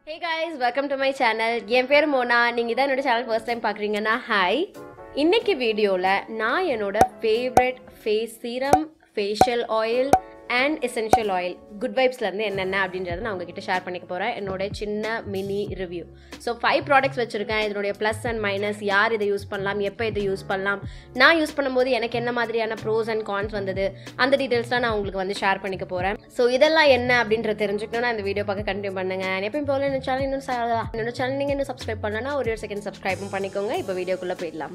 hey guys welcome to my channel என் பேர் மோனா நீங்கள் இதான் என்னோட சேனல் ஃபர்ஸ்ட் டைம் பார்க்குறீங்கன்னா ஹாய் இன்னைக்கு வீடியோவில் நான் என்னோட favourite face serum facial oil and essential oil good வைப்ஸ்லேருந்து என்னென்ன அப்படின்றத நான் உங்ககிட்ட ஷேர் பண்ணிக்க போகிறேன் என்னோட சின்ன mini review so five products வச்சுருக்கேன் இதனுடைய ப்ளஸ் அண்ட் மைனஸ் யார் இதை யூஸ் பண்ணலாம் எப்போ இதை யூஸ் பண்ணலாம் நான் யூஸ் பண்ணும்போது எனக்கு என்ன மாதிரியான ப்ரோஸ் அண்ட் கான்ஸ் வந்தது அந்த டீட்டெயில்ஸ்லாம் நான் உங்களுக்கு வந்து ஷேர் பண்ணிக்க போகிறேன் ஸோ இதெல்லாம் என்ன அப்படின்ற தெரிஞ்சுக்கணும்னா இந்த வீடியோ பார்க்க கண்டினியூ பண்ணுங்க And எப்பயும் போல இந்த சேனல் இன்னும் ச- என்னோட சேனல் நீங்கள் இன்னும் சப்ஸ்கிரைப் பண்ணனா ஒரு ஒரு செகண்ட் சப்ஸ்கிரைபும் பண்ணிக்கோங்க இப்போ வீடியோக்குள்ளே போயிடலாம்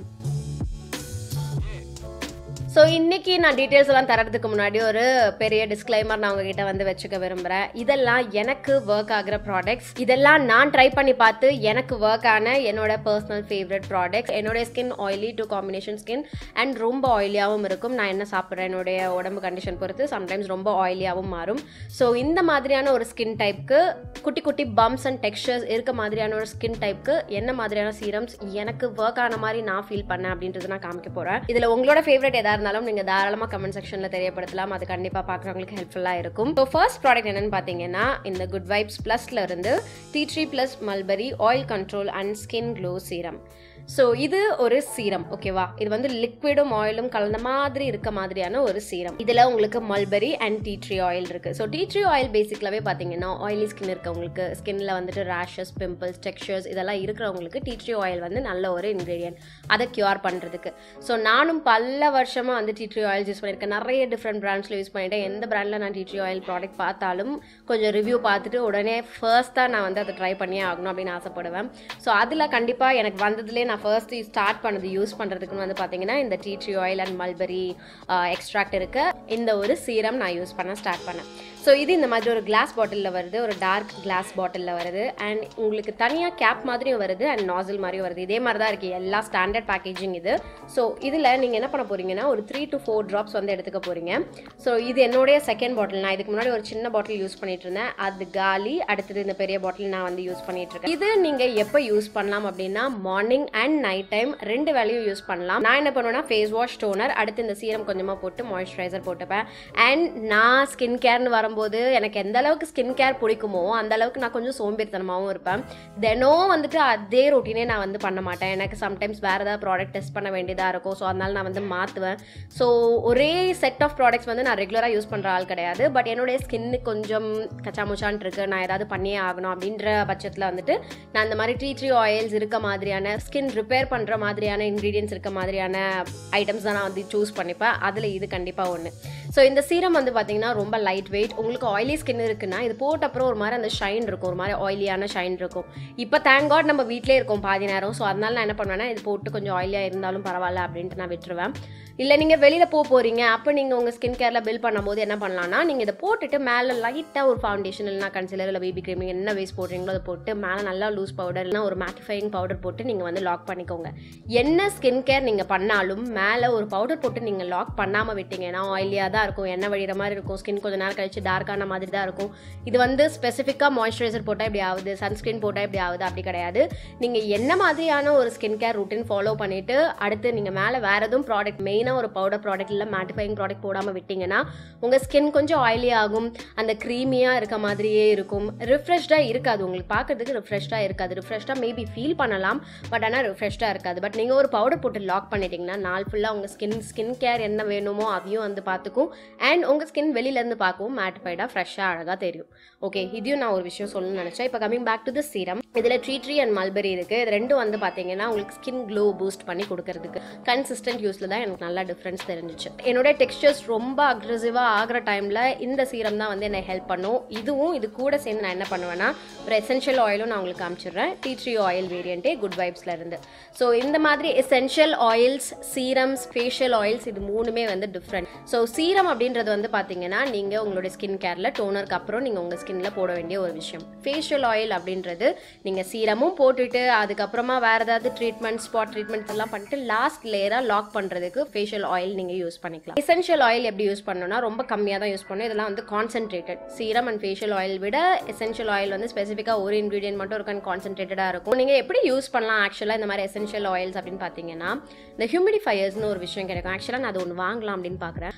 ஸோ இன்னைக்கு நான் டீட்டெயில்ஸ் எல்லாம் தரதுக்கு முன்னாடி ஒரு பெரிய டிஸ்க்ளைமர் நான் உங்ககிட்ட வந்து வச்சுக்க விரும்புகிறேன் இதெல்லாம் எனக்கு ஒர்க் ஆகிற ப்ராடக்ட்ஸ் இதெல்லாம் நான் ட்ரை பண்ணி பார்த்து எனக்கு ஒர்க் ஆன என்னோட பர்சனல் ஃபேவரட் ப்ராடக்ட்ஸ் என்னோட skin oily to combination skin and ரொம்ப ஆயிலியாகவும் இருக்கும் நான் என்ன சாப்பிட்றேன் என்னுடைய உடம்பு கண்டிஷன் பொறுத்து சம்டைம்ஸ் ரொம்ப ஆயிலியாகவும் மாறும் ஸோ இந்த மாதிரியான ஒரு ஸ்கின் டைப்க்கு குட்டி குட்டி பம்ப்ஸ் அண்ட் டெக்ஸ்சர்ஸ் இருக்க மாதிரியான ஒரு ஸ்கின் டைப்க்கு என்ன மாதிரியான சீரம்ஸ் எனக்கு ஒர்க் ஆன மாதிரி நான் ஃபீல் பண்ணேன் அப்படின்றது நான் காமிக்க போகிறேன் இதில் உங்களோட ஃபேவரட் எதாக இருந்தாலும் நீங்கள் தாராளமாக கமெண்ட் செக்ஷனில் தெரியப்படுத்தலாம் அது கண்டிப்பாக பார்க்குறவங்களுக்கு ஹெல்ப்ஃபுல்லாக இருக்கும் ஸோ ஃபர்ஸ்ட் ப்ராடக்ட் என்னன்னு பார்த்தீங்கன்னா இந்த குட் வைப்ஸ் ப்ளஸ்ல இருந்து tea tree plus mulberry oil control and skin glow serum so இது ஒரு சீரம் ஓகேவா இது வந்து லிக்விடும் ஆயிலும் கலந்த மாதிரி இருக்க மாதிரியான ஒரு சீரம் இதில் உங்களுக்கு mulberry and tea tree oil இருக்கு ஸோ டீ ட்ரீ ஆயில் பேசிக்கலாகவே பார்த்தீங்கன்னா ஆயிலி ஸ்கின் இருக்கவங்களுக்கு ஸ்கின்ல வந்துட்டு ரேஷஸ் பிம்பிள்ஸ் டெக்ஸ்சர்ஸ் இதெல்லாம் இருக்கிறவங்களுக்கு டீ ட்ரீ ஆயில் வந்து நல்ல ஒரு இன்க்ரீடியன்ட் அதை கியூர் பண்ணுறதுக்கு ஸோ நானும் பல வருஷமாக வந்து டீ ட்ரீ ஆயில் யூஸ் பண்ணியிருக்கேன் நிறைய டிஃப்ரெண்ட் பிராண்ட்ஸில் யூஸ் பண்ணிட்டேன் எந்த பிராண்டில் நான் டீ ட்ரீ ஆயில் ப்ராடக்ட் பார்த்தாலும் கொஞ்சம் ரிவ்யூ பார்த்துட்டு உடனே ஃபர்ஸ்ட்டாக நான் வந்து அதை ட்ரை பண்ணியே ஆகணும் அப்படின்னு ஆசைப்படுவேன் ஸோ அதில் கண்டிப்பாக எனக்கு வந்ததுலேயே நான் ஃபர்ஸ்ட் ஸ்டார்ட் பண்ணது யூஸ் பண்ணுறதுக்குன்னு வந்து பார்த்தீங்கன்னா இந்த tea tree oil and mulberry extract இருக்க இந்த ஒரு சீரம் நான் யூஸ் பண்ண ஸ்டார்ட் பண்ணேன் ஸோ இது இந்த மாதிரி ஒரு கிளாஸ் பாட்டிலில் வருது ஒரு டார்க் கிளாஸ் பாட்டிலில் வருது அண்ட் உங்களுக்கு தனியாக கேப் மாதிரியும் வருது அண்ட் நாசில் மாதிரியும் வருது இதே மாதிரி தான் இருக்குது எல்லா ஸ்டாண்டர்ட் பேக்கேஜிங் இது ஸோ இதில் நீங்கள் என்ன பண்ண போறீங்கன்னா ஒரு த்ரீ டு ஃபோர் ட்ராப்ஸ் வந்து எடுத்துக்க போகிறீங்க ஸோ இது என்னுடைய செகண்ட் பாட்டில் நான் இதுக்கு முன்னாடி ஒரு சின்ன பாட்டில் யூஸ் பண்ணிட்டு இருந்தேன் அது காலி அடுத்தது இந்த பெரிய பாட்டில் நான் வந்து யூஸ் பண்ணிட்டு இருக்கேன் இது நீங்கள் எப்போ யூஸ் பண்ணலாம் அப்படின்னா மார்னிங் அண்ட் நைட் டைம் ரெண்டு வேலையும் யூஸ் பண்ணலாம் நான் என்ன பண்ணுவேன்னா ஃபேஸ் வாஷ் டோனர் அடுத்து இந்த சீரம் கொஞ்சமாக போட்டு மாய்ஸ்சரைசர் போட்டுப்பேன் அண்ட் நான் ஸ்கின் கேர்னு வரும்போது எனக்கு எந்த அளவுக்கு ஸ்கின் கேர் பிடிக்குமோ அந்த அளவுக்கு நான் கொஞ்சம் சோம்பேறித்தனமாகவும் இருப்பேன் தினம் வந்துட்டு அதே ரொட்டீனே நான் வந்து பண்ண மாட்டேன் எனக்கு சம்டைம்ஸ் வேறு ஏதாவது ப்ராடக்ட் டெஸ்ட் பண்ண வேண்டியதாக இருக்கும் ஸோ அதனால நான் வந்து மாற்றுவேன் ஸோ ஒரே செட் ஆஃப் ப்ராடக்ட்ஸ் வந்து நான் ரெகுலராக யூஸ் பண்ணுற ஆள் கிடையாது பட் என்னுடைய ஸ்கின்னு கொஞ்சம் கச்சாமுச்சான் இருக்கு நான் ஏதாவது பண்ணியே ஆகணும் அப்படின்ற பட்சத்தில் வந்துட்டு நான் இந்த மாதிரி டீ ட்ரீ ஆயில்ஸ் இருக்க மாதிரியான ஸ்கின் ரிப்பேர் பண்ணுற மாதிரியான இன்க்ரீடியன்ஸ் இருக்க மாதிரியான ஐட்டம்ஸ் தான் நான் வந்து சூஸ் பண்ணிப்பேன் அதில் இது கண்டிப்பாக ஒன்று ஸோ இந்த சீரம் வந்து பார்த்தீங்கன்னா ரொம்ப லைட் வெயிட் உங்களுக்கு ஆயிலி ஸ்கின் இருக்குன்னா இது போட்ட அப்புறம் ஒரு மாதிரி அந்த ஷைன் இருக்கும் ஒரு மாதிரி ஆயிலியான ஷைன் இருக்கும் இப்போ தேங்க் காட் நம்ம வீட்டிலே இருக்கோம் பாதி நேரம் ஸோ அதனால நான் என்ன பண்ணுவேன்னா இது போட்டு கொஞ்சம் ஆயிலியாக இருந்தாலும் பரவாயில்ல அப்படின்ட்டு நான் விட்டுருவேன் இல்லை நீங்கள் வெளியில் போக போகிறீங்க அப்போ நீங்கள் உங்கள் ஸ்கின் கேரில் பில் பண்ணும்போது என்ன பண்ணலாம்னா நீங்கள் இதை போட்டுட்டு மேலே லைட்டாக ஒரு ஃபவுண்டேஷன் இல்லைனா கன்சிலர் இல்லை பேபி க்ரீம் என்ன வேஸ் போடுறீங்களோ அதை போட்டு மேலே நல்லா லூஸ் பவுடர் இல்லைனா ஒரு மேட்டிஃபைங் பவுடர் போட்டு நீங்கள் வந்து லாக் பண்ணிக்கோங்க என்ன ஸ்கின் கேர் நீங்கள் பண்ணாலும் மேலே ஒரு பவுடர் போட்டு நீங்கள் லாக் பண்ணாமல் விட்டீங்கன்னா ஆயிலியாக தான் இருக்கும் எண்ணெய் வழிகிற மாதிரி இருக்கும் ஸ்கின் கொஞ்சம் நேரம் கழிச்சு டார்க்கான மாதிரி தான் இருக்கும் இது வந்து ஸ்பெசிஃபிக்காக மாய்ஸ்சரைசர் போட்டால் இப்படி ஆகுது சன்ஸ்க்ரீன் போட்டால் இப்படி ஆகுது அப்படி கிடையாது நீங்கள் என்ன மாதிரியான ஒரு ஸ்கின் கேர் ரூட்டின் ஃபாலோ பண்ணிவிட்டு அடுத்து நீங்கள் மேலே வேறு எதுவும் ப்ராடக்ட் மெயினாக ஒரு பவுடர் ப்ராடக்ட் இல்லை மேட்டிஃபைங் ப்ராடக்ட் போடாமல் விட்டீங்கன்னா உங்கள் ஸ்கின் கொஞ்சம் ஆயிலி ஆகும் அந்த க்ரீமியாக இருக்க மாதிரியே இருக்கும் ரிஃப்ரெஷ்டாக இருக்காது உங்களுக்கு பார்க்கறதுக்கு ரிஃப்ரெஷ்டாக இருக்காது ரிஃப்ரெஷ்டாக மேபி ஃபீல் பண்ணலாம் பட் ஆனால் ரிஃப்ரெஷ்டாக இருக்காது பட் நீங்கள் ஒரு பவுடர் போட்டு லாக் பண்ணிட்டீங்கன்னா நாள் ஃபுல்லாக உங்கள் ஸ்கின் ஸ்கின் கேர் என்ன வேணுமோ அதையும் வந்து பார்த்துக்கும் அண்ட் உங்கள் ஸ்கின் வெளியிலேருந்து பார்க்கவும் மேட்டிஃபைடாக ஃப்ரெஷ்ஷாக அழகாக தெரியும் ஓகே இதையும் நான் ஒரு விஷயம் சொல்லணும்னு நினச்சேன் இப்போ coming back to the serum இதில் ட்ரீ ட்ரீ அண்ட் மல்பெரி இருக்குது இது ரெண்டும் வந்து பார்த்தீங்கன்னா உங்களுக்கு ஸ்கின் க்ளோ பூஸ்ட் பண்ணி கொடுக்கறதுக்கு கன்சிஸ்டன்ட் யூஸில் தான் எனக்கு நல்லா டிஃப்ரென்ஸ் தெரிஞ்சிச்சு என்னோட டெக்ஸ்டர்ஸ் ரொம்ப அக்ரெசிவாக ஆகிற டைமில் இந்த சீரம் தான் வந்து என்னை ஹெல்ப் பண்ணும் இதுவும் இது கூட சேர்ந்து நான் என்ன பண்ணுவேன்னா ஒரு எசென்ஷியல் ஆயிலும் நான் உங்களுக்கு காமிச்சிடுறேன் டீ ட்ரீ ஆயில் வேரியண்ட்டே குட் வைப்ஸில் இருந்து ஸோ இந்த மாதிரி essential oils serums facial oils இது மூணுமே வந்து டிஃப்ரெண்ட் ஸோ சீரம் அப்படின்றது வந்து பார்த்தீங்கன்னா நீங்கள் உங்களுடைய ஸ்கின் கேரில் டோனருக்கு அப்புறம் நீங்கள் உங்கள் ஸ்கின்ல போட வேண்டிய ஒரு விஷயம் ஃபேஷியல் ஆயில் அப்படின்றது நீங்கள் சீரமும் போட்டுட்டு அதுக்கப்புறமா வேறு ஏதாவது ட்ரீட்மெண்ட் ஸ்பாட் ட்ரீட்மெண்ட்ஸ் எல்லாம் பண்ணிட்டு லாஸ்ட் லேயராக லாக் பண்ணுறதுக்கு ஃபேஷியல் ஆயில் நீங்கள் யூஸ் பண்ணிக்கலாம் எசென்ஷியல் ஆயில் எப்படி யூஸ் பண்ணணும்னா ரொம்ப கம்மியாக தான் யூஸ் பண்ணணும் இதெல்லாம் வந்து concentrated serum and facial oil விட எசென்ஷியல் ஆயில் வந்து ஸ்பெசிஃபிக்காக ஒரு இன்க்ரீடியன்ட் மட்டும் இருக்கும் கான்சென்ட்ரேட்டடாக இருக்கும் நீங்கள் எப்படி யூஸ் பண்ணலாம் ஆக்சுவலாக இந்த மாதிரி எசென்ஷியல் ஆயில்ஸ் அப்படின்னு பார்த்தீங்கன்னா இந்த ஹியூமிடிஃபயர்ஸ்னு ஒரு விஷயம் கிடைக்கும் ஆக்சுவலாக நான் அது ஒன்று வாங்கலாம் அப்படின்னு பார்க்குறேன் அதில்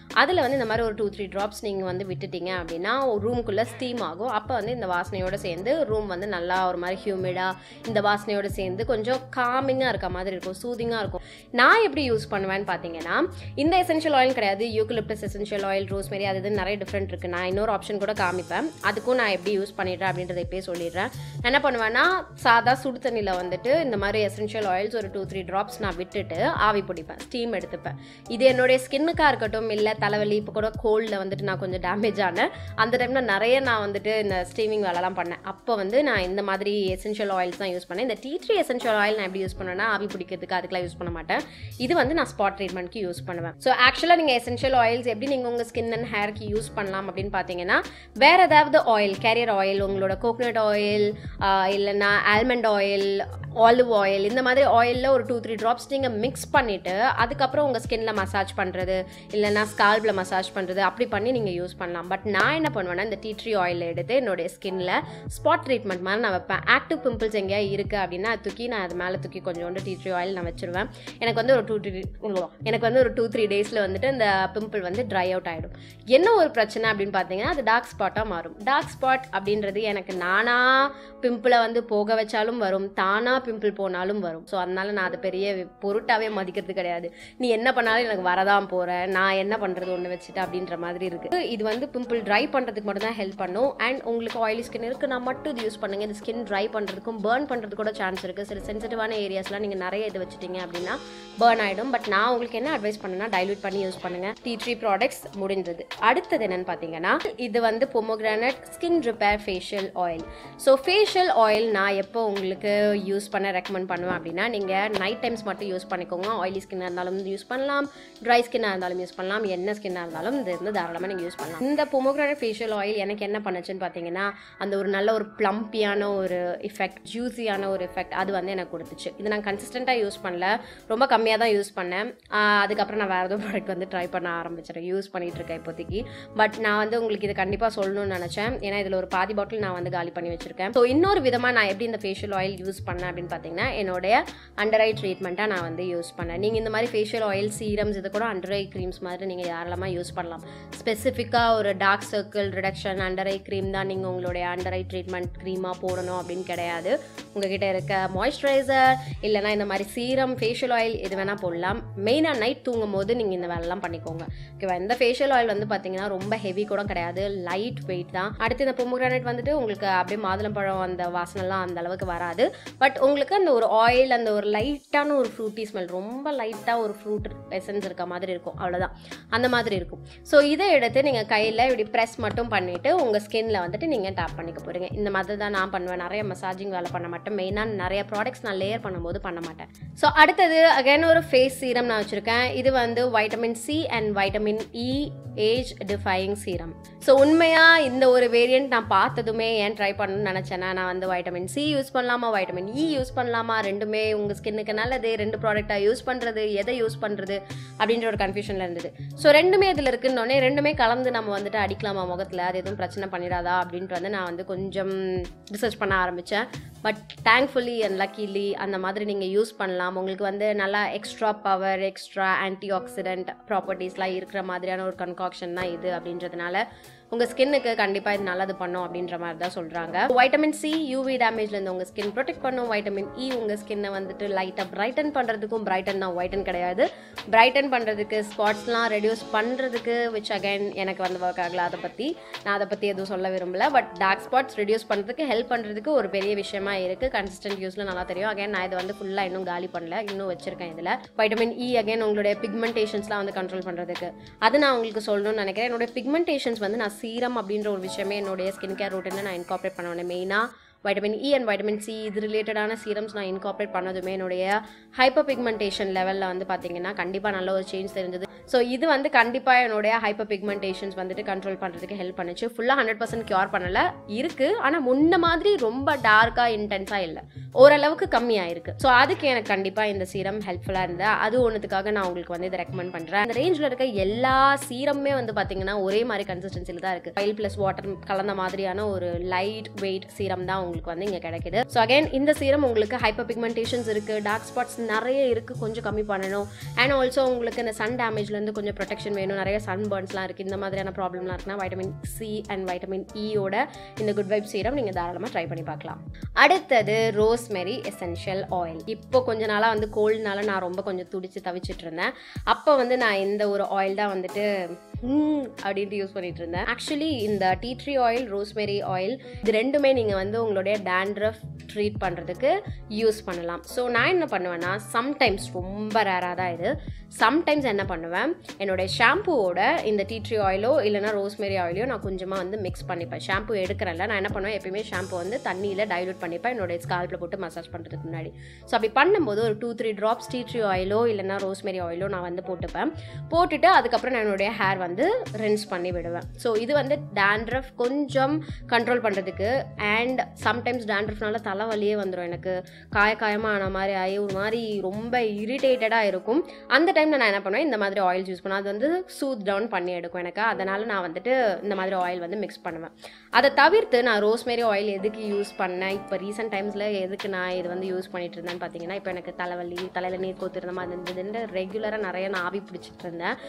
வந்து இந்த மாதிரி ஒரு டூ த்ரீ ட்ராப்ஸ் நீங்கள் வந்து விட்டுட்டீங்க அப்படின்னா ரூம்குள்ளே ஸ்டீம் ஆகும் அப்போ வந்து இந்த வாசனையோட சேர்ந்து ரூம் வந்து நல்லா ஒரு மாதிரி ஹியூமிடாக இந்த வாசனையோட சேர்ந்து கொஞ்சம் காமிங்காக இருக்க மாதிரி இருக்கும் சூதிங்காக இருக்கும் நான் எப்படி யூஸ் பண்ணுவேன்னு பார்த்தீங்கன்னா இந்த எசென்ஷியல் ஆயில் கிடையாது யூக்கலிப்டஸ் எசென்ஷியல் ஆயில் ரோஸ்மெரி அது இது நிறைய டிஃப்ரெண்ட் இருக்குது நான் இன்னொரு ஆப்ஷன் கூட காமிப்பேன் அதுக்கும் நான் எப்படி யூஸ் பண்ணிடுறேன் அப்படின்றத இப்பயே சொல்லிடுறேன் நான் என்ன பண்ணுவேன்னா சாதா சுடு தண்ணியில் வந்துட்டு இந்த மாதிரி எசென்ஷியல் ஆயில்ஸ் ஒரு டூ த்ரீ ட்ராப்ஸ் நான் விட்டுட்டு ஆவி பிடிப்பேன் ஸ்டீம் எடுத்துப்பேன் இது என்னுடைய ஸ்கின்னுக்காக இருக்கட்டும் இல்லை தலைவலி இப்போ கூட கோல்டில் வந்துட்டு நான் கொஞ்சம் டேமேஜ் ஆனேன் அந்த டைமில் நிறைய நான் வந்துட்டு இந்த ஸ்டீமிங் வேலைலாம் பண்ணேன் அப்போ வந்து நான் இந்த மாதிரி எசென்ஷியல் ஆயில்ஸ் தான் யூஸ் பண்ணேன் இந்த டீ த்ரீ எசென்ஷியல் ஆயில் நான் எப்படி யூஸ் பண்ணுவேன்னா ஆவி பிடிக்கிறதுக்கு அதுக்கெல்லாம் யூஸ் பண்ண மாட்டேன் இது வந்து நான் ஸ்பாட் ட்ரீட்மெண்ட்க்கு யூஸ் பண்ணுவேன் ஸோ ஆக்சுவலாக நீங்கள் எசென்ஷியல் ஆயில்ஸ் எப்படி நீங்கள் உங்கள் ஸ்கின் அண்ட் ஹேருக்கு யூஸ் பண்ணலாம் அப்படின்னு பார்த்தீங்கன்னா வேறு ஏதாவது ஆயில் கேரியர் ஆயில் உங்களோட கோகனட் ஆயில் இல்லைன்னா ஆல்மண்ட் ஆயில் ஆலிவ் ஆயில் இந்த மாதிரி ஆயிலில் ஒரு டூ த்ரீ ட்ராப்ஸ் நீங்கள் மிக்ஸ் பண்ணிவிட்டு அதுக்கப்புறம் உங்கள் ஸ்கின்ல மசாஜ் பண்ணுறது இல்லைன்னா ஸ்கால்பில் மசாஜ் பண்ணுறது அப்படி பண்ணி நீங்கள் யூஸ் பண்ணலாம் பட் நான் என்ன பண்ணுவேன்னா இந்த டீ ட்ரீ ஆயில் எடுத்து என்னுடைய ஸ்கின்ல ஸ்பாட் ட்ரீட்மெண்ட் மாதிரி நான் வைப்பேன் ஆக்டிவ் பிம்பிள்ஸ் எங்கேயா இருக்குது அப்படின்னா அது தூக்கி நான் அது மேலே தூக்கி கொஞ்சோண்டு டீ ட்ரீ ஆயில் நான் வச்சிருவேன் எனக்கு வந்து ஒரு டூ த்ரீ எனக்கு வந்து ஒரு டூ த்ரீ டேஸில் வந்துட்டு இந்த பிம்பிள் வந்து ட்ரை அவுட் ஆகிடும் என்ன ஒரு பிரச்சனை அப்படின்னு பார்த்தீங்கன்னா அது டார்க் ஸ்பாட்டாக மாறும் டார்க் ஸ்பாட் அப்படின்றது எனக்கு நானா பிம்பிளை வந்து போக வச்சாலும் வரும் தானா பிம்பிள் போனாலும் வரும் ஸோ அதனால நான் அதை பெரிய பொருட்டாவே மதிக்கிறது கிடையாது நீ என்ன பண்ணாலும் எனக்கு வரதான் போகிறேன் நான் என்ன பண்ணுறது ஒன்று வச்சுட்டு அப்படின்ற மாதிரி இருக்குது இது வந்து பிம்பிள் ட்ரை பண்ணுறதுக்கு மட்டும் தான் ஹெல்ப் பண்ணும் அண்ட் உங்களுக்கு ஆயிலி ஸ்கின் இருக்குன்னா மட்டும் இது யூஸ் பண்ணுங்க இந்த ஸ்கின் ட்ரை பண்ணுறதுக்கும் பேர்ன் பண்ணுறதுக்கு கூட சான்ஸ் இருக்குது சில சென்சிட்டிவான ஏரியாஸ்லாம் நீங்கள் நிறைய இது வச்சுட்டீங்க அப்படின்னா பேர்ன் ஆகிடும் பட் நான் உங்களுக்கு என்ன அட்வைஸ் பண்ணேன்னா டைலூட் பண்ணி யூஸ் பண்ணுங்க டீ ட்ரீ ப்ராடக்ட்ஸ் முடிஞ்சது அடுத்தது என்னன்னு பார்த்தீங்கன்னா இது வந்து pomegranate skin repair facial oil so facial oil நான் எப்போ உங்களுக்கு யூஸ் பண்ண ரெக்கமெண்ட் பண்ணுவேன் அப்படின்னா நீங்கள் நைட் டைம்ஸ் மட்டும் யூஸ் பண்ணிக்கோங்க ஆயிலி ஸ்கின்னாக இருந்தாலும் யூஸ் பண்ணலாம் ட்ரை ஸ்கின்னாக இருந்தாலும் யூஸ் பண்ணலாம் என்ன ஸ்கின்னாக இருந்தாலும் இது வந்து தாராளமாக நீங்கள் யூஸ் பண்ணலாம் இந்த பொமோகிரானட் ஃபேஷியல் ஆயில் எனக்கு என்ன பண்ணுச்சுன்னு பார்த்தீங்கன்னா அந்த ஒரு நல்ல ஒரு ப்ளம்பியான ஒரு எஃபெக்ட் ஜூஸியான ஒரு எஃபெக்ட் அது வந்து எனக்கு கொடுத்துச்சு இது நான் கன்சிஸ்டண்ட்டாக யூஸ் பண்ணல ரொம்ப கம்மியாக தான் யூஸ் பண்ணேன் ஆஹ் அதுக்கப்புறம் நான் வேறு ஏதோ ப்ராடக்ட் வந்து ட்ரை பண்ண ஆரம்பிச்சிட்டேன் யூஸ் பண்ணிட்டு இருக்கேன் இப்போதைக்கு பட் நான் வந்து உங்களுக்கு இது கண்டிப்பாக சொல்லணும்னு நினச்சேன் ஏன்னா இதில் ஒரு பாதி பாட்டில் நான் வந்து காலி பண்ணி வச்சிருக்கேன் ஸோ இன்னொரு விதமாக நான் எப்படி இந்த ஃபேஷியல் ஆயில் யூஸ் பண்ணேன் அப்படின்னு பார்த்தீங்கன்னா என்னுடைய அண்டர் ஐ ட்ரீட்மெண்ட்டாக நான் வந்து யூஸ் பண்ணேன் நீங்கள் இந்த மாதிரி ஃபேஷியல் ஆயில் சீரம்ஸ் இது கூட அண்டர் ஐ க்ரீம்ஸ் மாதிரி நீங்கள் யாரெல்லாமா யூஸ் பண்ணலாம் ஸ்பெசிஃபிக்காக ஒரு dark circle reduction under eye cream தான் நீங்கள் உங்களுடைய அண்டர் ஐ ட்ரீட்மெண்ட் க்ரீமாக போடணும் அப்படின்னு கிடையாது உங்ககிட்ட இருக்க மாய்ஸ்சரைசர் இல்லைனா இந்த மாதிரி சீரம் ஃபேஷியல் ஆயில் இது வேணால் போடலாம் மெயினாக நைட் தூங்கும் போது நீங்கள் இந்த வேலைலாம் பண்ணிக்கோங்க ஓகேவா இந்த ஃபேஷியல் ஆயில் வந்து பார்த்தீங்கன்னா ரொம்ப ஹெவி கூட கிடையாது லைட் வெயிட் தான் அடுத்து இந்த பொமுகிரானட் வந்துட்டு உங்களுக்கு அப்படியே மாதுளம்பழம் அந்த வாசனைலாம் அந்த அளவுக்கு வராது பட் உங்களுக்கு அந்த ஒரு ஆயில் அந்த ஒரு லைட்டான ஒரு ஃப்ரூட்டி ஸ்மெல் ரொம்ப லைட்டாக ஒரு ஃப்ரூட் எசன்ஸ் இருக்க மாதிரி இருக்கும் அவ்வளோதான் அந்த மாதிரி இருக்கும் ஸோ இதை எடுத்து நீங்கள் கையில் இப்படி ப்ரெஸ் மட்டும் பண்ணிவிட்டு உங்கள் ஸ்கின்ல வந்துட்டு நீங்கள் டேப் பண்ணிக்க போகிறீங்க இந்த மாதிரி தான் நான் பண்ணுவேன் நிறைய மசாஜிங் வேலை பண்ண மாட்டேன் மெயினாக நிறைய ப்ராடக்ட்ஸ் நான் லேயர் பண்ணும்போது பண்ண மாட்டேன் ஸோ அடுத்தது அகைன் ஒரு ஃபேஸ் சீரம் நான் வச்சுருக்கேன் இது வந்து vitamin C and vitamin E age defying serum so உண்மையாக இந்த ஒரு வேரியண்ட் நான் பார்த்ததுமே ஏன் ட்ரை பண்ணணும்னு நினச்சேன்னா நான் வந்து வைட்டமின் சி யூஸ் பண்ணலாமா வைட்டமின் இ யூஸ் பண்ணலாமா ரெண்டுமே உங்கள் ஸ்கின்னுக்கு நல்லது ரெண்டு ப்ராடக்டாக யூஸ் பண்ணுறது எதை யூஸ் பண்ணுறது அப்படின்ற ஒரு கன்ஃபியூஷனில் இருந்தது ஸோ ரெண்டுமே இதில் இருக்குன்னொடனே ரெண்டுமே கலந்து நம்ம வந்துட்டு அடிக்கலாமா முகத்தில் அது எதுவும் பிரச்சனை பண்ணிடாதா அப்படின்ட்டு வந்து நான் வந்து கொஞ்சம் ரிசர்ச் பண்ண ஆரம்பித்தேன் பட் தேங்க்ஃபுல்லி அண்ட் லக்கிலி அந்த மாதிரி நீங்கள் யூஸ் பண்ணலாம் உங்களுக்கு வந்து நல்லா extra power extra anti oxidant ப்ராப்பர்ட்டிஸ்லாம் இருக்கிற மாதிரியான ஒரு கன்காக்ஷன் தான் இது அப்படின்றதுனால உங்கள் ஸ்கின்னுக்கு கண்டிப்பாக இது நல்லது பண்ணும் அப்படின்ற மாதிரி தான் சொல்கிறாங்க வைட்டமின் சி யூவி டேமேஜ்லேருந்து உங்கள் ஸ்கின் ப்ரொடெக்ட் பண்ணும் வைட்டமின் இ உங்கள் ஸ்கின்னை வந்துட்டு லைட்டாக பிரைட்டன் பண்ணுறதுக்கும் பிரைட்டன் தான் ஒயிட்டன் கிடையாது பிரைட்டன் பண்ணுறதுக்கு ஸ்பாட்ஸ்லாம் ரெடியூஸ் பண்ணுறதுக்கு விச் அகைன் எனக்கு வந்து ஒர்க் ஆகல அதை பற்றி நான் அதை பற்றி எதுவும் சொல்ல விரும்பல பட் டார்க் ஸ்பாட்ஸ் ரெடியூஸ் பண்ணுறதுக்கு ஹெல்ப் பண்ணுறதுக்கு ஒரு பெரிய விஷயமா இருக்குது கன்சிஸ்டன்ட் யூஸில் நல்லா தெரியும் அகைன் நான் இதை வந்து ஃபுல்லாக இன்னும் காலி பண்ணல இன்னும் வச்சிருக்கேன் இதில் வைட்டமின் இ அகைன் உங்களுடைய பிக்மெண்டேஷன்ஸ்லாம் வந்து கண்ட்ரோல் பண்ணுறதுக்கு அது நான் உங்களுக்கு சொல்லணும்னு நினைக்கிறேன் என்னோட பிக்மெண்டேஷன்ஸ் வந்து நான் சீரம் அப்படின்ற ஒரு விஷயமே என்னுடைய ஸ்கின் கேர் ரூட்டில் நான் இன்கார்பரேட் பண்ணுவேன் மெயினாக vitamin E and vitamin C இது ரிலேட்டடான சீரம்ஸ் நான் இன்கார்பரேட் பண்ணதுமே என்னுடைய ஹைப்பர் பிக்மெண்டேஷன் லெவலில் வந்து பார்த்தீங்கன்னா கண்டிப்பாக நல்ல ஒரு சேஞ்ச் தெரிஞ்சது ஸோ இது வந்து கண்டிப்பாக என்னுடைய ஹைப்பர் பிக்மெண்டேஷன்ஸ் வந்துட்டு கண்ட்ரோல் பண்ணுறதுக்கு ஹெல்ப் பண்ணுச்சு ஃபுல்லாக ஹண்ட்ரட் பர்சன்ட் க்யூர் பண்ணலை இருக்குது ஆனால் முன்ன மாதிரி ரொம்ப டார்க்காக இன்டென்ஸாக இல்லை ஓரளவுக்கு கம்மியாயிருக்கு ஸோ அதுக்கு எனக்கு கண்டிப்பாக இந்த சீரம் ஹெல்ப்ஃபுல்லாக இருந்தா அது ஒன்றுத்துக்காக நான் உங்களுக்கு வந்து இதை ரெக்கமெண்ட் பண்ணுறேன் அந்த ரேஞ்சில் இருக்க எல்லா சீரமுமே வந்து பார்த்தீங்கன்னா ஒரே மாதிரி கன்சிஸ்டன்சியில் தான் இருக்குது ஆயில் ப்ளஸ் வாட்டர் கலந்த மாதிரியான ஒரு லைட் வெயிட் சீரம் தான் உங்களுக்கு வந்து இங்கே கிடைக்குது ஸோ அகைன் இந்த சீரம் உங்களுக்கு ஹைப்பர் பிக்மெண்டேஷன்ஸ் இருக்குது டார்க் ஸ்பாட்ஸ் நிறைய இருக்குது கொஞ்சம் கம்மி பண்ணணும் அண்ட் ஆல்சோ உங்களுக்கு இந்த சன் டேமேஜ்லேருந்து கொஞ்சம் ப்ரொடெக்ஷன் வேணும் நிறைய சன் பர்ன்ஸ்லாம் இருக்குது இந்த மாதிரியான ப்ராப்ளம்லாம் இருக்குன்னா வைட்டமின் சி அண்ட் வைட்டமின் இயோட இந்த குட் வைப் சீரம் நீங்கள் தாராளமாக ட்ரை பண்ணி பார்க்கலாம் அடுத்தது ரோஸ்மெரி எசென்ஷியல் ஆயில் இப்போ கொஞ்ச நாளாக வந்து கோல்டுனால நான் ரொம்ப கொஞ்சம் துடிச்சு தவிச்சிட்டு இருந்தேன் அப்போ வந்து நான் இந்த ஒரு ஆயில் தான் வந்துட்டு ம், அப்படின்ட்டு யூஸ் பண்ணிட்டு இருந்தேன் ஆக்சுவலி இந்த tea tree oil rosemary oil இது ரெண்டுமே நீங்கள் வந்து உங்களுடைய டேண்ட்ரஃப் ட்ரீட் பண்ணுறதுக்கு யூஸ் பண்ணலாம் ஸோ நான் என்ன பண்ணுவேன்னா சம்டைம்ஸ் ரொம்ப ரேராக தான் இது சம்டைம்ஸ் என்ன பண்ணுவேன் என்னுடைய ஷாம்புவோட இந்த டீ ட்ரீ ஆயிலோ இல்லைனா ரோஸ்மெரி ஆயிலையோ நான் கொஞ்சமாக வந்து மிக்ஸ் பண்ணிப்பேன் ஷாம்பு எடுக்கிறேன்ல நான் என்ன பண்ணுவேன் எப்பயுமே ஷாம்பு வந்து தண்ணியில் டைலூட் பண்ணிப்பேன் என்னோட ஸ்கால்பில் போட்டு மசாஜ் பண்ணுறதுக்கு முன்னாடி ஸோ அப்படி பண்ணும்போது ஒரு two three drops tea tree ஆயிலோ இல்லைனா ரோஸ்மெரி ஆயிலோ நான் வந்து போட்டுப்பேன் போட்டுட்டு அதுக்கப்புறம் நான் என்னுடைய ஹேர் வந்து ரின்ஸ் பண்ணி விடுவேன் ஸோ இது வந்து டேண்ட்ரஃப் கொஞ்சம் கண்ட்ரோல் பண்ணுறதுக்கு அண்ட் சம்டைம்ஸ் டேண்ட்ரஃப்னால தலைவலியே வந்துடும் எனக்கு காய காயமாக ஆன மாதிரி ஆகி ஒரு மாதிரி ரொம்ப இரிட்டேட்டடாக இருக்கும் அந்த டைமில் நான் என்ன பண்ணுவேன் இந்த மாதிரி ஆயில் யூஸ் பண்ணுவேன் அது வந்து சூத் டவுன் பண்ணி எடுக்கும் எனக்கு அதனால் நான் வந்துட்டு இந்த மாதிரி ஆயில் வந்து மிக்ஸ் பண்ணுவேன் அதை தவிர்த்து நான் ரோஸ்மேரி ஆயில் எதுக்கு யூஸ் பண்ணேன் இப்போ ரீசெண்ட் டைம்ஸில் எதுக்கு நான் இது வந்து யூஸ் பண்ணிட்டு இருந்தேன்னு பார்த்தீங்கன்னா இப்போ எனக்கு தலைவலி தலையில் நீர் கோத்துருந்த மாதிரி இருந்ததுன்னு ரெகுலராக நிறைய நான் ஆவி பிடிச்சிட்டு இருந்தேன்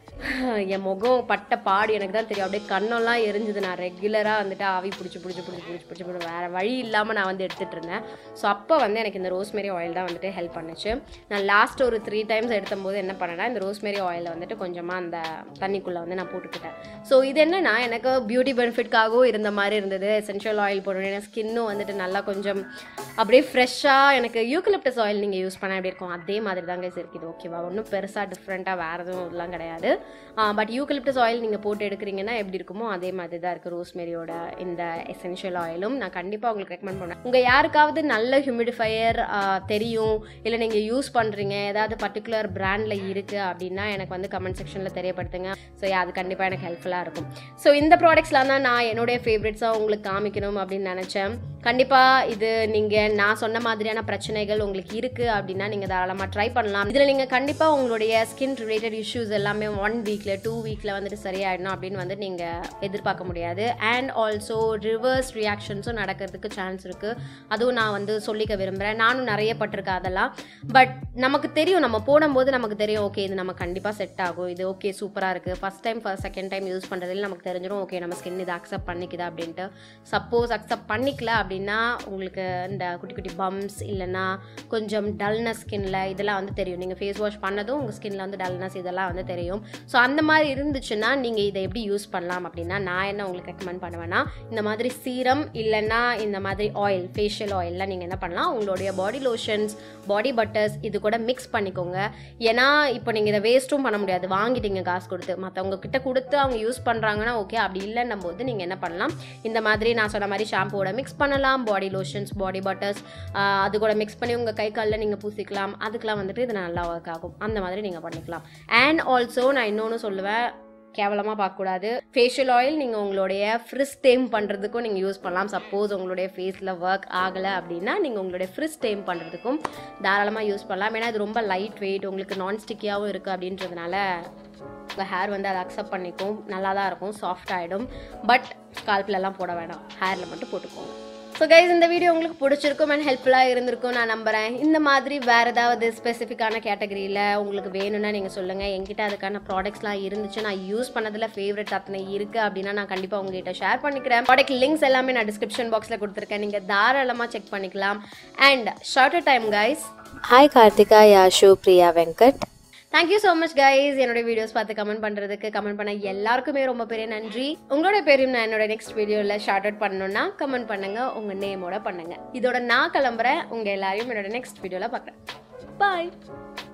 என் முகம் பட்ட பாடு எனக்கு தான் தெரியும் அப்படியே கண்ணெல்லாம் எரிஞ்சுது நான் ரெகுலராக வந்துட்டு ஆவி பிடிச்சி பிடிச்சி பிடிச்சி பிடிச்சி பிடிச்சி பிடிச்சி வேறு வழி இல்லாமல் நான் வந்து எடுத்துகிட்டு இருந்தேன் ஸோ அப்போ வந்து எனக்கு இந்த ரோஸ்மெரி ஆயில் தான் வந்துட்டு ஹெல்ப் பண்ணுச்சு நான் லாஸ்ட் ஒரு த்ரீ டைம்ஸ் எடுத்தபோது என்ன பண்ணேன்னா இந்த ரோஸ்மெரி ஆயிலை வந்துட்டு கொஞ்சமாக அந்த தண்ணிக்குள்ளே வந்து நான் போட்டுக்கிட்டேன் ஸோ இது என்னன்னா எனக்கு பியூட்டி பெனிஃபிட்காகவும் இருந்த மாதிரி இருந்தது எசென்ஷியல் ஆயில் போடணும் ஏன்னா ஸ்கின்னும் வந்துட்டு நல்லா கொஞ்சம் அப்படியே ஃப்ரெஷ்ஷாக எனக்கு யூக்கலிப்டஸ் ஆயில் நீங்கள் யூஸ் பண்ண எப்படி இருக்கும் அதே மாதிரி தாங்க இருக்குது ஓகேவா ஒன்றும் பெருசாக டிஃப்ரெண்ட்டாக வேறு எதுவும் இதெல்லாம் கிடையாது பட் யூக்கலிப்டஸ் ஆயில் நீங்கள் போட்டு எடுக்கிறீங்கன்னா எப்படி இருக்குமோ அதே மாதிரி தான் இருக்குது ரோஸ்மெரியோட இந்த எசென்ஷியல் ஆயிலும் நான் கண்டிப்பாக உங்களுக்கு ரெக்கமெண்ட் பண்ணுவேன் உங்கள் யாருக்காவது நல்ல ஹியூமிடிஃபையர் தெரியும் இல்லை நீங்கள் யூஸ் பண்ணுறீங்க ஏதாவது பர்டிகுலர் பிராண்டில் இருக்குது அப்படின்னா எனக்கு வந்து கமெண்ட் செக்ஷனில் தெரியப்படுத்துங்க ஸோ அது கண்டிப்பாக எனக்கு ஹெல்ப்ஃபுல்லாக இருக்கும் ஸோ இந்த ப்ராடக்ட்ஸ்லாம் தான் நான் என்னுடைய ஃபேவரட்ஸாக உங்களுக்கு காமிக்கணும் அப்படின்னு நினச்சேன் கண்டிப்பாக இது நீங்கள் நான் சொன்ன மாதிரியான பிரச்சனைகள் உங்களுக்கு இருக்குது அப்படின்னா நீங்கள் தாராளமாக ட்ரை பண்ணலாம் இதில் நீங்கள் கண்டிப்பாக உங்களுடைய ஸ்கின் ரிலேட்டட் இஷ்யூஸ் எல்லாமே ஒன் வீக்கில் டூ வீக்கில் வந்துட்டு சரியாயிடணும் அப்படின்னு வந்து நீங்கள் எதிர்பார்க்க முடியாது அண்ட் ஆல்சோ ரிவர்ஸ் ரியாக்ஷன்ஸும் நடக்கிறதுக்கு சான்ஸ் இருக்குது அதுவும் நான் வந்து சொல்லிக்க விரும்புகிறேன் நானும் நிறைய பட்டிருக்கேன் அதெல்லாம் பட் நமக்கு தெரியும் நம்ம போடும்போது நமக்கு தெரியும் ஓகே இது நம்ம கண்டிப்பாக செட் ஆகும் இது ஓகே சூப்பராக இருக்குது first time first second time use பண்ணுறதுல நமக்கு தெரிஞ்சிடும் ஓகே நம்ம ஸ்கின் இதை அக்செப்ட் பண்ணிக்குதா அப்படின்ட்டு சப்போஸ் அக்செப்ட் பண்ணிக்கல அப்படின்னா உங்களுக்கு இந்த குட்டி குட்டி பம்ப்ஸ் இல்லைன்னா கொஞ்சம் டல்னஸ் ஸ்கின்ல இதெல்லாம் வந்து தெரியும் நீங்கள் ஃபேஸ் வாஷ் பண்ணதும் உங்கள் ஸ்கின்ல வந்து டல்னஸ் இதெல்லாம் வந்து தெரியும் ஸோ அந்த மாதிரி இருந்துச்சுன்னா நீங்கள் இதை எப்படி யூஸ் பண்ணலாம் அப்படின்னா நான் என்ன உங்களுக்கு ரெக்கமெண்ட் பண்ணுவேன்னா இந்த மாதிரி சீரம் இல்லைன்னா இந்த மாதிரி ஆயில் ஃபேஷியல் ஆயில்லாம் நீங்கள் என்ன பண்ணலாம் உங்களுடைய பாடி லோஷன்ஸ் பாடி பட்டர்ஸ் இது கூட மிக்ஸ் பண்ணிக்கோங்க ஏன்னா இப்போ நீங்கள் இதை வேஸ்ட்டும் பண்ண முடியாது வாங்கிட்டீங்க காசு கொடுத்து மற்றவங்க கிட்ட கொடுத்து அவங்க யூஸ் பண்ணுறாங்கன்னா ஓகே அப்படி இல்லைன்னும் போது நீங்கள் என்ன பண்ணலாம் இந்த மாதிரி நான் சொன்ன மாதிரி ஷாம்புவோட மிக்ஸ் பண்ணலாம் பாடி லோஷன்ஸ் பாடி பட்டர்ஸ் அது கூட மிக்ஸ் பண்ணி உங்கள் கை காலில் நீங்கள் பூசிக்கலாம் அதுக்கெலாம் வந்துட்டு இது நல்லா ஒர்க் ஆகும் அந்த மாதிரி நீங்கள் பண்ணிக்கலாம் அண்ட் ஆல்சோ நான் இன்னொன்று சொல்லுவேன் கேவலமாக பார்க்கக்கூடாது ஃபேஷியல் ஆயில் நீங்கள் உங்களுடைய ஃப்ரிஸ் டேம் பண்ணுறதுக்கும் நீங்கள் யூஸ் பண்ணலாம் சப்போஸ் உங்களுடைய ஃபேஸில் ஒர்க் ஆகலை அப்படின்னா நீங்கள் உங்களுடைய ஃப்ரிஸ் டேம் பண்ணுறதுக்கும் தாராளமாக யூஸ் பண்ணலாம் ஏன்னா இது ரொம்ப லைட் வெயிட் உங்களுக்கு நான் ஸ்டிக்கியாகவும் இருக்குது அப்படின்றதுனால உங்கள் ஹேர் வந்து அதை அக்செப்ட் பண்ணிக்கும் நல்லா தான் இருக்கும் சாஃப்ட் ஆகிடும் பட் ஸ்கால்ப்லலாம் போட வேணாம் ஹேரில் மட்டும் போட்டுக்கோங்க ஸோ கைஸ் இந்த வீடியோ உங்களுக்கு பிடிச்சிருக்கும் அண்ட் ஹெல்ப்ஃபுல்லாக இருந்திருக்கும் நான் நம்புகிறேன் இந்த மாதிரி வேறு ஏதாவது ஸ்பெசிஃபிக்கான கேட்டகரியில் உங்களுக்கு வேணும்னா நீங்கள் சொல்லுங்கள் என்கிட்ட அதுக்கான ப்ராடக்ட்ஸ்லாம் இருந்துச்சு நான் யூஸ் பண்ணதில் ஃபேவரட் அத்தனை இருக்குது அப்படின்னா நான் கண்டிப்பாக உங்ககிட்ட ஷேர் பண்ணிக்கிறேன் ப்ராடக்ட் லிங்க்ஸ் எல்லாமே நான் டிஸ்கிரிப்ஷன் பாக்ஸில் கொடுத்துருக்கேன் நீங்கள் தாராளமாக செக் பண்ணிக்கலாம் and short time guys hi Karthika Yashu Priya Venkat thank you so much guys என்னோட வீடியோஸ் பார்த்து கமெண்ட் பண்ணுறதுக்கு கமெண்ட் பண்ண எல்லாருக்குமே ரொம்ப பெரிய நன்றி உங்களோட பேரையும் நான் என்னோட நெக்ஸ்ட் வீடியோவில் ஷார்ட் அவுட் பண்ணணும்னா கமெண்ட் பண்ணுங்க உங்கள் நேமோட பண்ணுங்க இதோட நான் கிளம்புறேன் உங்கள் எல்லாரையும் என்னோட நெக்ஸ்ட் வீடியோவில் பார்க்குறேன் பாய்